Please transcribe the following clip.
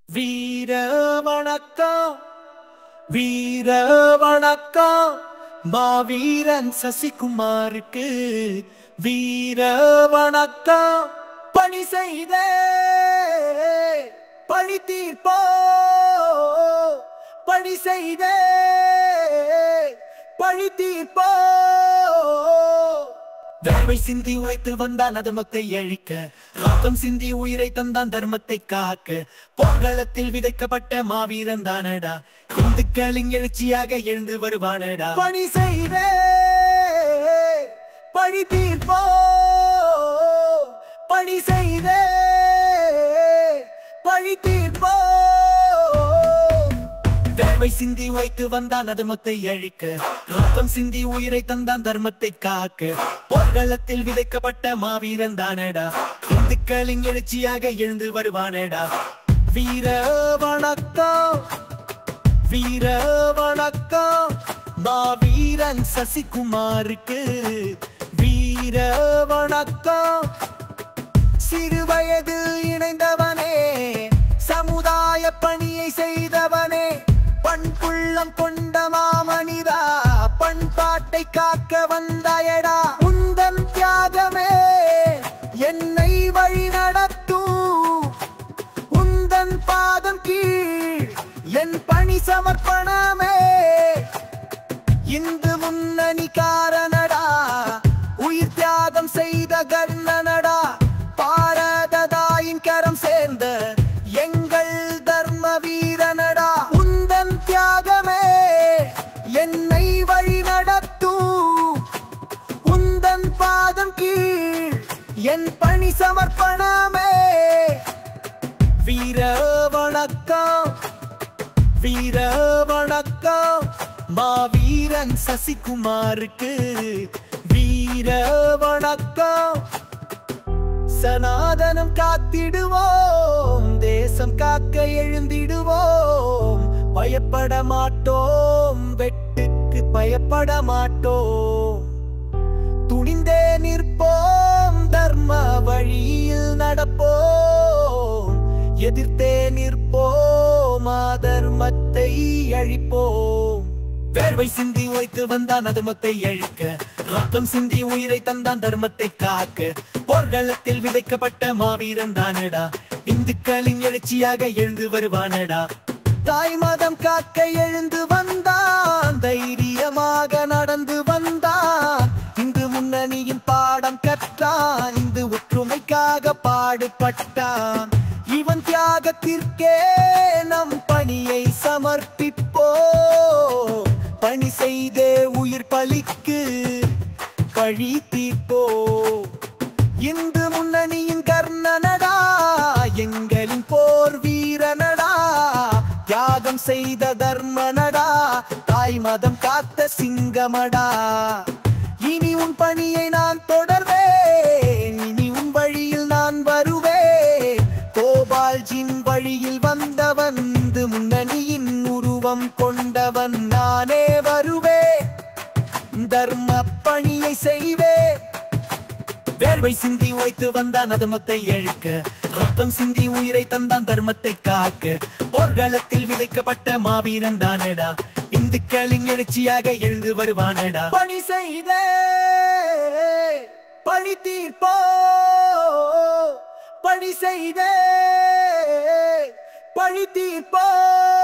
வீர வணக்கம் வீர வணக்கம் மாவீரன் சசிகுமாருக்கு வீர வணக்கம் பணி செய்த பழி தீர்ப்போ பணி செய்த பழி தீர்ப்போ தர்மை சிந்தி உழைத்து வந்தான் அதமத்தை அழிக்க ரத்தம் சிந்தி உயிரை தந்தான் தர்மத்தை காக்க போர்க்களத்தில் விதைக்கப்பட்ட மாவீரன் தானடா இந்துக்களின் எழுச்சியாக எழுந்து வருவானடா பணி செய்த பழி தீர்ப்போ பணி செய்த பழி தீர்ப்போ தேவை சிந்தி வைத்து வந்தான் அதமத்தை அழிக்க ரத்தம் சிந்தி உயிரை தந்தான் தர்மத்தை காக்க போர்க்களத்தில் விதைக்கப்பட்ட மாவீரன் தானடா இந்துக்களின் எழுச்சியாக எழுந்து வருவானடா வீர வணக்கம் வீர வணக்கம் மாவீரன் சசிகுமாருக்கு வீர வணக்கம் சிறு வயதில் இணைந்தவனே சமுதாய பணியை செய்தவனே பண்புள்ளம் கொண்ட மாமனிதா பண்பாட்டை காக்க வந்தாயடா உந்தன் தியாகமே என்னை வழி நடத்தும் உந்தன் பாதம் கீழ் என் பணி சமர்ப்பணமே இந்து முன்னணி காரணடா உயிர் தியாகம் செய்த கர்ணனடா பாரததாயின் கரம் சேர்ந்த எங்கள் தர்ம வீரனடா உந்தன் தியாகமே என்னை வழி நடத்தும் உந்தன் பாதம் கீழ் என் பணி சமர்ப்பணமே வீர வணக்கம் வீர வணக்கம் மாவீரன் சசிகுமாருக்கு வீர வணக்கம் சனாதனம் காத்திடுவோம் தேசம் காக்க எழுந்திடுவோம் பயப்பட மாட்டோம் வெட்டுக்கு பயப்பட மாட்டோம் துணிந்தே நிற்போம் தர்ம வழியில் நடப்போம் எதிர்த்தே நிற்போம் அதர்மத்தை அழிப்போம் வேர்வை சிந்தி வைத்து வந்தான் அதர்மத்தை அழிக்க ரத்தம் சிந்தி உயிரை தந்தான் தர்மத்தை காக்க போர்க்களத்தில் விதைக்கப்பட்ட மாவீரன் தானடா இந்துக்களின் எழுச்சியாக எழுந்து வருவானடா தாய் மதம் காக்க எழுந்து வந்தான் தைரியமாக நடந்து வந்தான் இந்து முன்னணியின் பாடம் கற்றான் இந்து ஒற்றுமைக்காக பாடுபட்டான் இவன் தியாகத்திற்கே நம் பணியை சமர்ப்பிப்போ பணி செய்தே உயிர் பலிக்கு பழி தீர்ப்போ இந்து முன்னணியின் கர்ணனடா எங்களின் போர் வீரனடா தியாகம் செய்த தர்மனடா தாய் மதம் காத்த சிங்கமடா இனி உன் பணியை நான் தொடர்வேன் இனி உன் வழியில் நான் வருவேன் கோபால்ஜின் வழியில் வந்தவன் இந்து முன்னணியின் உருவம் கொண்டவன் நானே வருவேன் தர்ம பணியை செய்வேன் வேர்வை சிந்தி வைத்து வந்தான் அதமத்தை எழுக்க ரத்தம் சிந்தி உயிரை தந்தான் தர்மத்தை காக்க போர்க்களத்தில் விதைக்கப்பட்ட மாவீரன் தானடா இந்துக்களின் எழுச்சியாக எழுந்து வருவானடா பணி செய்த பழி தீர்ப்போ பணி செய்த பழி தீர்ப்போ